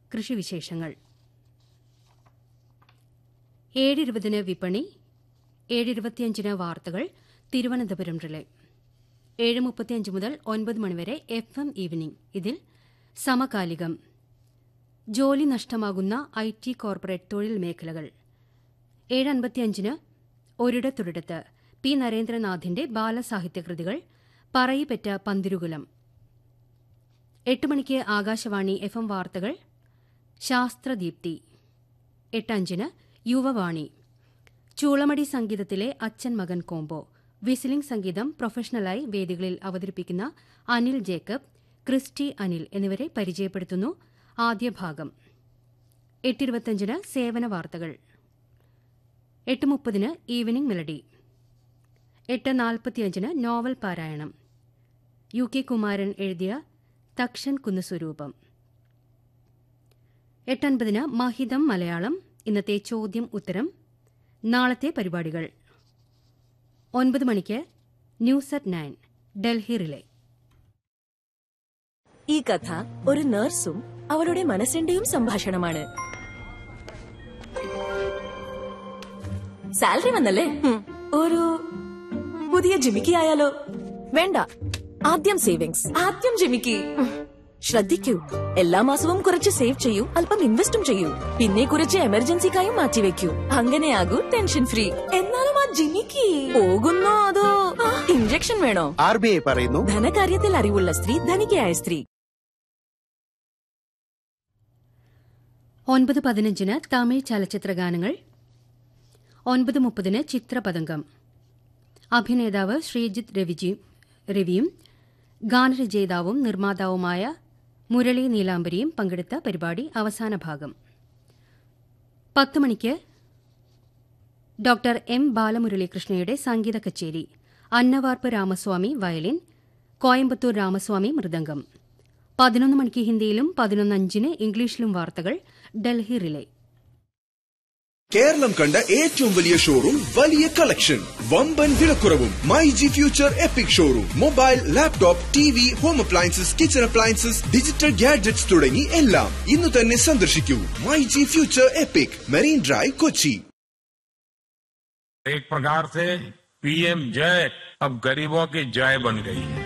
കൃഷിവിശേഷങ്ങൾ ഏഴിരുപതിന് വിപണി ഏഴിരുപത്തിയഞ്ചിന് വാർത്തകൾ തിരുവനന്തപുരം റിലേ ഏഴ് മുപ്പത്തിയഞ്ച് മുതൽ ഒൻപത് മണിവരെ എഫ് എം ഈവനിംഗ് ഇതിൽ സമകാലികം ജോലി നഷ്ടമാകുന്ന ഐ ടി കോർപ്പറേറ്റ് തൊഴിൽ മേഖലകൾ ഏഴ് അൻപത്തിയഞ്ചിന് ഒരിടത്തൊരിടത്ത് പി നരേന്ദ്രനാഥിന്റെ ബാലസാഹിത്യകൃതികൾ പറയിപ്പറ്റ പന്തിരുകുലം എട്ട് മണിക്ക് ആകാശവാണി എഫ് എം വാർത്തകൾ ശാസ്ത്രദീപ്തി എട്ടഞ്ചിന് യുവവാണി ചൂളമടി സംഗീതത്തിലെ അച്ഛൻ മകൻ കോംബോ വിസിലിംഗ് സംഗീതം പ്രൊഫഷണലായി വേദികളിൽ അവതരിപ്പിക്കുന്ന അനിൽ ജേക്കബ് ക്രിസ്റ്റി അനിൽ എന്നിവരെ പരിചയപ്പെടുത്തുന്നു ആദ്യ ഭാഗം എട്ടിരുപത്തഞ്ചിന് സേവന വാർത്തകൾ എട്ട് മുപ്പതിന് ഈവനിംഗ് മെലഡി എട്ട് നാൽപ്പത്തിയഞ്ചിന് നോവൽ പാരായണം യു കെ കുമാരൻ എഴുതിയ തക്ഷൻ കുന്നുസ്വരൂപം എട്ടൻപതിന് മഹിതം മലയാളം ഇന്നത്തെ ചോദ്യം ഉത്തരം നാളത്തെ പരിപാടികൾ ഒൻപത് മണിക്ക് news at nine Delhi relay ഈ കഥ ഒരു നഴ്സും അവളുടെ മനസ്സിന്റെയും സംഭാഷണമാണ് സാലറി വന്നല്ലേ ഹും, ഒരു പുതിയ ജിമിക്കി ആയാലോ വേണ്ട ആദ്യം സേവിങ്സ് ആദ്യം ജിമിക്കി ഉം. ശ്രദ്ധിക്കൂ എല്ലാ മാസവും കുറച്ച് സേവ് ചെയ്യൂ അല്പം ഇൻവെസ്റ്റും ചെയ്യൂ പിന്നെ കുറച്ച് എമർജൻസിക്കായും മാറ്റിവെക്കൂ അങ്ങനെയാകൂ ടെൻഷൻ ഫ്രീ എന്നാലും ആ ജിമിക്കി പോകുന്നോ അതോ ഇഞ്ചക്ഷൻ വേണോ ആർ ബി ഐ പറയുന്നു ധനകാര്യത്തിൽ അറിവുള്ള സ്ത്രീ ധനികയായ സ്ത്രീ ഒൻപത് പതിനഞ്ചിന് തമിഴ് ചലച്ചിത്ര ഗാനങ്ങൾ ഒൻപത് മുപ്പതിന് ചിത്രപതംഗം അഭിനേതാവ് ശ്രീജിത്ത് രവിജി രവിയും ഗാനരചയിതാവും നിർമ്മാതാവുമായ മുരളി നീലാംബരിയും പങ്കെടുത്ത പരിപാടി അവസാന ഭാഗം പത്ത് മണിക്ക് ഡോക്ടർ എം ബാലമുരളീകൃഷ്ണയുടെ സംഗീത കച്ചേരി അന്നവാർപ്പ് രാമസ്വാമി വയലിൻ കോയമ്പത്തൂർ രാമസ്വാമി മൃദംഗം പതിനൊന്ന് മണിക്ക് ഹിന്ദിയിലും പതിനൊന്ന് അഞ്ചിന് ഇംഗ്ലീഷിലും വാർത്തകൾ ഡൽഹി റിലേ കേരളം കണ്ട ഏറ്റവും വലിയ ഷോറൂം വലിയ കളക്ഷൻ വമ്പൻ വിലക്കുറവും my G future epic showroom mobile laptop T V home appliances kitchen appliances digital gadgets തുടങ്ങി എല്ലാം ഇന്ന് തന്നെ സന്ദർശിക്കൂ my G future epic marine drive Kochi एक प्रकार से पीएम जय अब गरीबों की जय बन गई है